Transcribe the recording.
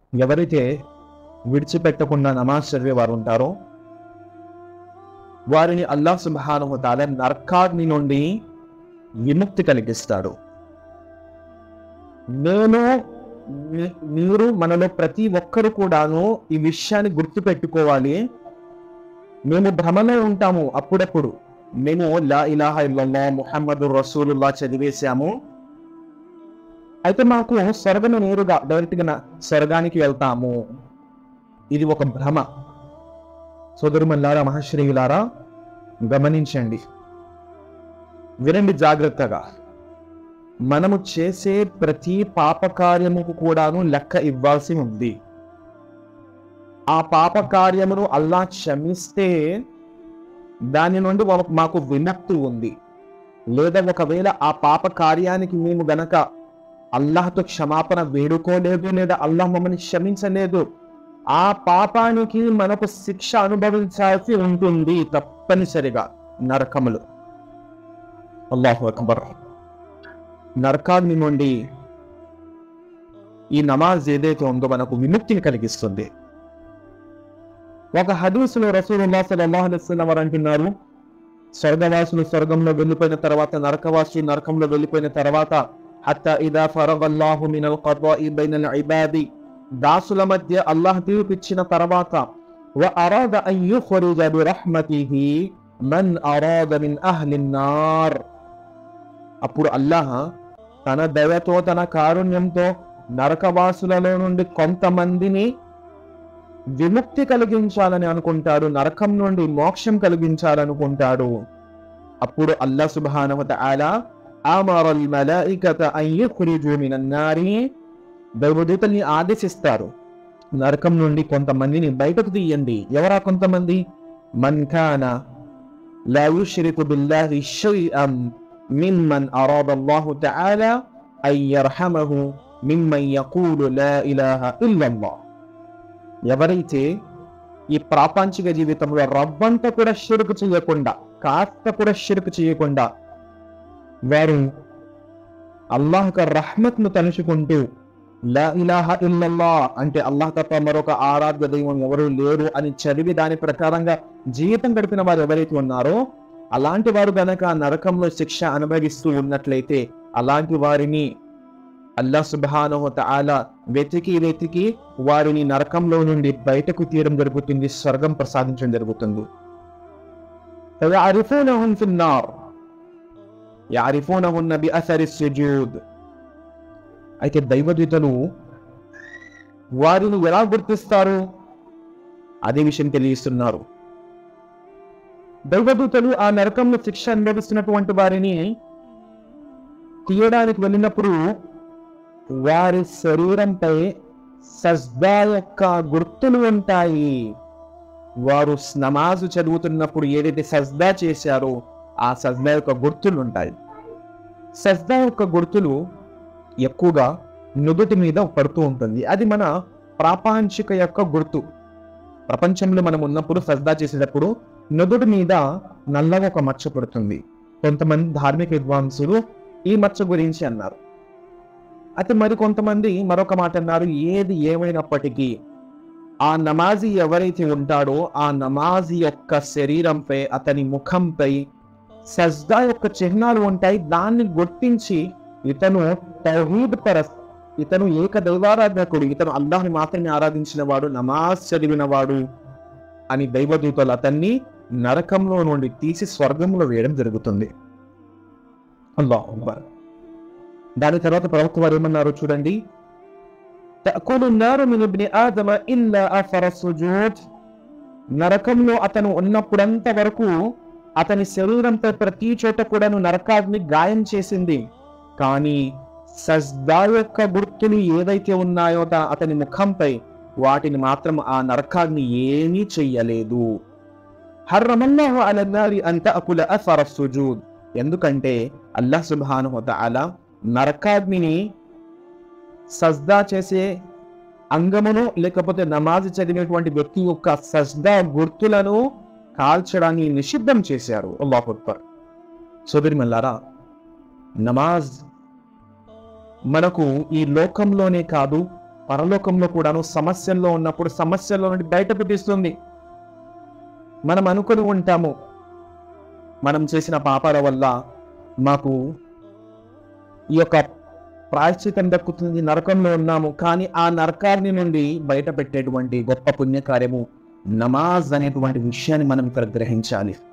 ఎవరైతే విడిచిపెట్టకుండా నమాజ్ చదివే వారు ఉంటారో వారిని అల్లాహ్ సుబ్హానహు తాలా నరకాగ్ని నుండి విముక్తి కలిగిస్తాడు నేను మీ- మీరు మనలో ప్రతి ఒక్కరు కూడాను ఈ విషయాన్ని గుర్తు పెట్టుకోవాలి మేము భ్రమలో ఉంటాము అప్పుడప్పుడు మేము లా ఇలాహ ఇల్లల్లా ముహమ్మదు రసూలుల్లా చదివేశాము అయితే మాకు స్వర్గము నేరుగా డైరెక్ట్గా నా- స్వర్గానికి వెళ్తాము ఇది ఒక భ్రమ సోదరుమల్లారా మహాశ్రీయులారా గమనించండి వినండి జాగ్రత్తగా మనము చేసే ప్రతి పాపకార్యముకు కూడాను లెక్క ఇవ్వాల్సి ఉంది ఆ పాపకార్యమును అల్లా క్షమిస్తే దాని నుండి వా- మాకు విముక్తి ఉంది లేదా ఒకవేళ ఆ పాప కార్యానికి మేము గనక అల్లాహ్తో క్షమాపణ వేడుకోలేదు లేదా అల్లాహ్ మమ్మల్ని క్షమించలేదు ఆ పాపానికి మనకు శిక్ష అనుభవించాల్సి ఉంటుంది తప్పనిసరిగా నరకములు అల్లాహు అక్బర్ నరకాగ్ని నుండి ఈ నమాజ్ ఏదైతే ఉందో మనకు విముక్తిని కలిగిస్తుంది ఒక హదీసులో రసూలుల్లాహ్ సల్లల్లాహు అలైహి వసల్లం వారు అంటున్నారు స్వర్గవాసులు స్వర్గంలో వెళ్ళిపోయిన తర్వాత నరకవాసులు నరకంలో వెళ్ళిపోయిన తర్వాత హత్తా ఇదా ఫరగల్లాహు మినల్ ఖదాఇ బైనల్ ఇబాది దాసుల మధ్య అల్లాహ్ తీర్పిచ్చిన తర్వాత వ అరాద అన్ యుఖ్రిజ బిరహ్మతిహి మన్ అరాద మిన్ అహ్లిన్ నార్ అప్పుడు అల్లాహ్ తన దయతో తన కారుణ్యంతో నరకవాసులలో నుండి కొంతమందిని విముక్తి కలిగించాలని అనుకుంటాడు నరకం నుండి మోక్షం కలిగించాలనుకుంటాడు అప్పుడు అల్లా సుబ్హానహు తఆలా అమరల్ మలాయికత అన్ యఖ్రిజు మినన్ నారి దైవదూతల్ని ఆదేశిస్తారు నరకం నుండి కొంతమందిని బయటకు తీయండి ఎవరా కొంతమంది మన్ కాన లా యుష్రికు బిల్లాహి షైఅం మిమ్మన్ అరాద అల్లాహు తఆలా అన్ యర్హమహు మిమ్మన్ యఖూలు లా ఇలాహ ఇల్లల్లాహ్ ఎవరైతే ఈ ప్రాపంచిక జీవితంలో రవ్వంతా కూడా షిరుకు చేయకుండా కాస్త కూడా షిరుకు చేయకుండా వారు అల్లాహ్ యొక్క రహ్మత్ను తలుచుకుంటూ లా ఇలాహ ఇల్లల్లా అంటే అల్లాహ్ తప్ప మరొక ఆరాధ్య దైవం ఎవరు లేరు అని చదివి దాని ప్రకారంగా జీవితం గడిపిన వారు ఎవరైతే ఉన్నారో అలాంటి వారు గనక నరకంలో శిక్ష అనుభవిస్తూ ఉన్నట్లయితే అలాంటి వారిని అల్లా సుబ్హానహు తఆలా వెతికి వెతికి వారిని నరకంలో నుండి బయటకు తీయడం జరుగుతుంది స్వర్గం ప్రసాదించడం జరుగుతుంది يعرفونهم في النار يعرفونهن بأثر السجود అయితే దైవదూతలు వారిని ఎలా గుర్తిస్తారు అదే విషయం తెలియస్తున్నారు దైవదూతలు ఆ నరకంలో శిక్ష అనుభవిస్తున్నటువంటి వారిని తీయడానికి వెళ్ళినప్పుడు వారి శరీరంపై సజ్దా యొక్క గుర్తులు ఉంటాయి వారు నమాజు చదువుతున్నప్పుడు ఏదైతే సజ్దా చేశారో ఆ సజ్దా యొక్క గుర్తులు ఉంటాయి సజ్దా యొక్క గుర్తులు ఎక్కువగా నుదుటి మీద పడుతూ ఉంటుంది అది మన ప్రాపంచిక యొక్క గుర్తు ప్రపంచంలో మనం ఉన్నప్పుడు సజ్దా చేసేటప్పుడు నుదుటి మీద నల్లగా ఒక మచ్చ పడుతుంది కొంతమంది ధార్మిక విద్వాంసులు ఈ మచ్చ గురించి అన్నారు అయితే మరి కొంతమంది మరొక మాట అన్నారు ఏది ఏమైనప్పటికీ ఆ నమాజీ ఎవరైతే ఉంటాడో ఆ నమాజీ యొక్క శరీరంపై అతని ముఖంపై సజ్దా యొక్క చిహ్నాలు ఉంటాయి దాన్ని గుర్తించి ఇతను తౌహీద్ పరస్ ఇతను ఏక దైవారాధకుడు ఇతను అల్లాహ్ని మాత్రమే ఆరాధించిన వాడు నమాజ్ చదివిన వాడు అని దైవదూతలు అతన్ని నరకంలో నుండి తీసి స్వర్గంలో వేయడం జరుగుతుంది అల్లాహ్ అక్బర్ దాని తర్వాత ప్రవక్త వారు ఏమన్నారు చూడండి تأكل النار من ابن آدم إلا أثر السجود నరకంలో అతను ఉన్నప్పుడంత వరకు అతని శరీరంపై ప్రతి చోట కూడాను నరకాగ్ని గాయం చేసింది కానీ సజ్దా యొక్క గుర్తులు ఏదైతే ఉన్నాయో తా- అతని ముఖంపై వాటిని మాత్రం ఆ నరకాగ్ని ఏమీ చెయ్యలేదు హర్రమల్లాహు అల నారి అంత అకుల అసర సుజూద్ ఎందుకంటే అల్లాహ్ సుబ్హానహు తఆలా నరకాగ్నిని సజ్దా చేసే అంగమును లేకపోతే నమాజ్ చదివినటువంటి వ్యక్తి యొక్క సజ్దా గుర్తులను కాల్చడాన్ని నిషిద్ధం చేశారు అల్లాహ్ అక్బర్ సోదరి మల్లారా నమాజ్ మనకు ఈ లోకంలోనే కాదు పరలోకంలో కూడాను సమస్యల్లో ఉన్నప్పుడు సమస్యల్లో నుండి బయట పెట్టిస్తుంది మనం అనుకుని ఉంటాము మనం చేసిన పాపాల వల్ల మాకు ఈ యొక్క ప్రాయశ్చితం దక్కుతుంది నరకంలో ఉన్నాము కానీ ఆ నరకాన్ని నుండి బయట పెట్టేటువంటి గొప్ప పుణ్యకార్యము నమాజ్ అనేటువంటి విషయాన్ని మనం ఇక్కడ గ్రహించాలి